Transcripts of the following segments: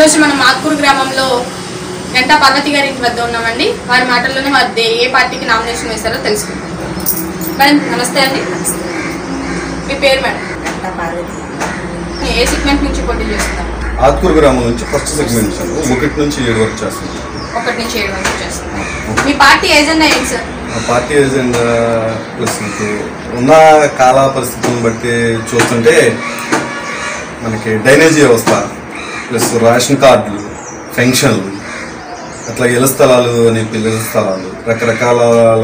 ఈరోజు మనం మాత్కూరు గ్రామంలో గంటా పార్వతి గారి ఇంటి వద్ద ఉన్నామండి వారి మాటల్లోనే వారు దే- ఏ పార్టీకి నామినేషన్ వేశారో తెలుసుకుందాం మేడం నమస్తే అండి మీ పేరు మేడం గంట పార్వతి ఏ సెగ్మెంట్ నుంచి పోటీ చేస్తున్నారు ఆత్కూరు గ్రామం నుంచి ఫస్ట్ సెగ్మెంట్ సార్ ఒకటి నుంచి ఏడు వరకు చేస్తుంది ఒకటి నుంచి ఏడు వరకు చేస్తున్నారు మీ పార్టీ ఏజెండా ఏంటి సార్ ఆ పార్టీ ఏజెండా ప్లస్ మీకు ఉన్న కాల పరిస్థితులను బట్టి చూస్తుంటే మనకి డ్రైనేజీ వ్యవస్థ ప్లస్ రేషన్ కార్డులు పెన్షన్లు అట్లా ఇళ్ల స్థలాలు అని పిల్లల స్థలాలు రకరకాల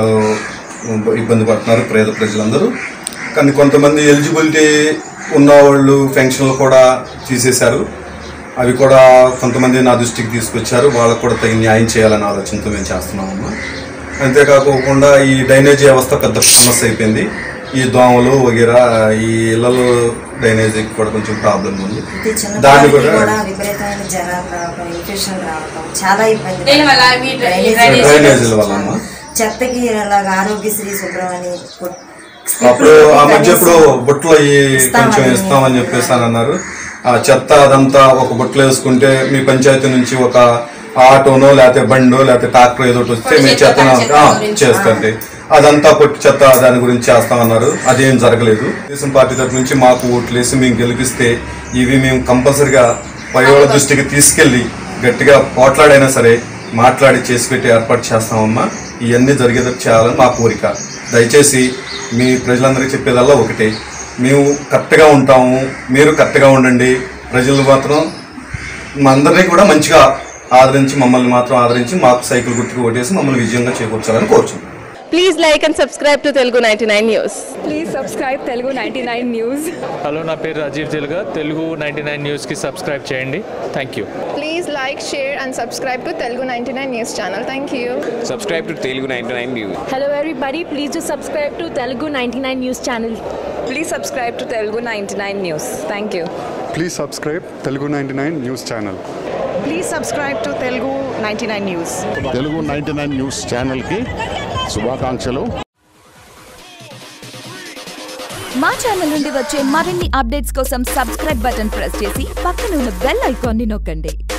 ఇబ్బంది పడుతున్నారు పేద ప్రజలందరూ కానీ కొంతమంది ఎలిజిబిలిటీ ఉన్నవాళ్ళు పెన్షన్లు కూడా తీసేశారు అవి కూడా కొంతమంది నా దృష్టికి తీసుకొచ్చారు వాళ్ళకు కూడా తగిన న్యాయం చేయాలనే ఆలోచనతో మేము చేస్తున్నామమ్మా అంతేకాకుండా ఈ డ్రైనేజీ వ్యవస్థ పెద్ద సమస్య అయిపోయింది ఈ దోమలు వగేరా ఈ ఇళ్లలో డ్రైనేజీకి కూడా కొంచెం ప్రాబ్లం ఉంది ఇది చిన్న దాన్ని పిల్లలకి కూడా కూడా విపరీతమైన జ్వరాలు రావడం ఇన్ఫెక్షన్ రావడం చాలా ఇబ్బంది దేనివల్ల? మీ డ్రై- డ్రైనేజీ డ్రైనేజీ డ్రైనేజీల వల్ల అమ్మా. చెత్తకి ఇలాగ ఆరోగ్యశ్రీ శుభ్రమని కొట్- అప్పుడు ఆ మధ్య ఇప్పుడు బుట్టలు అయ్యి ఇస్తామని. కొంచెం ఇస్తామని చెప్పేసి అని అన్నారు ఆ చెత్త అదంతా ఒక బుట్టలో వేసుకుంటే మీ పంచాయతీ నుంచి ఒక ఆటోనో లేకపోతే బండో లేకపోతే ట్రాక్టర్ ఏదో ఒకటి వస్తే మీ చెత్త చేస్తుంది అదంతా పొట్టి చెత్త దాని గురించి చేస్తామన్నారు అదేం జరగలేదు తెలుగుదేశం పార్టీ తరఫు నుంచి మాకు ఓట్లు వేసి మేము గెలిపిస్తే ఇవి మేము కంపల్సరిగా పై వాళ్ళ దృష్టికి తీసుకెళ్లి గట్టిగా పోట్లాడైనా సరే మాట్లాడి చేసి పెట్టి ఏర్పాటు చేస్తామమ్మా ఇవన్నీ జరిగేటట్టు చేయాలని మా కోరిక దయచేసి మీ ప్రజలందరికీ చెప్పేదల్లా ఒకటే మేము కరెక్ట్గా ఉంటాము మీరు కరెక్ట్గా ఉండండి ప్రజలు మాత్రం మా అందరినీ కూడా మంచిగా ఆదరించి మమ్మల్ని మాత్రం ఆదరించి మాకు సైకిల్ గుర్తుకు ఓటేసి మమ్మల్ని విజయంగా చేకూర్చాలని కోరుచున్నాం Please like and subscribe to Telugu 99 News. Please subscribe Telugu ninety nine news hello నా పేరు రాజీవ్ తెలుగా తెలుగు నైంటీ నైన్ న్యూస్కి సబ్స్క్రైబ్ చేయండి thank you Please like, share, and subscribe to Telugu 99 News channel. Thank you. subscribe to Telugu 99 News. Hello everybody, please do subscribe to Telugu 99 News channel. Please subscribe to Telugu ninety nine news thank you please subscribe Telugu ninety nine news channel please subscribe to Telugu ninety nine news Telugu ninety nine news ఛానల్కి శుభాకాంక్షలు మా channel నుండి వచ్చే మరిన్ని updates కోసం subscribe button press చేసి పక్కన ఉన్న బెల్ ఐకాన్ని నొక్కండి